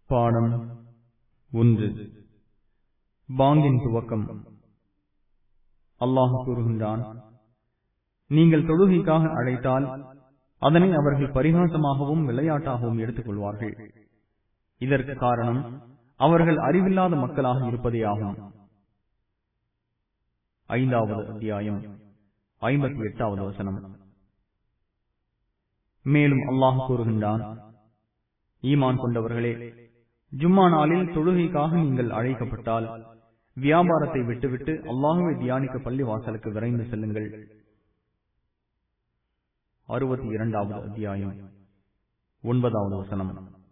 பாடம் ஒன்று பாங்கின் துவக்கம் அல்லாஹ் கூறுகின்றான் நீங்கள் தொழுகைக்காக அழைத்தால் அதனை அவர்கள் பரிகாசமாகவும் விளையாட்டாகவும் எடுத்துக் கொள்வார்கள் இதற்கு காரணம் அவர்கள் அறிவில்லாத மக்களாக இருப்பதே ஆகும் ஐந்தாவது அத்தியாயம் ஐம்பத்தி எட்டாவது வசனம் மேலும் அல்லாஹ் கூறுகின்றான் ஈமான் கொண்டவர்களே ஜும்மா நாளில் தொழுகைக்காக நீங்கள் அழைக்கப்பட்டால் வியாபாரத்தை விட்டுவிட்டு அல்லாஹுவை தியானிக்க பள்ளி வாசலுக்கு விரைந்து செல்லுங்கள் அறுபத்தி இரண்டாவது அத்தியாயம் ஒன்பதாவது வசனம்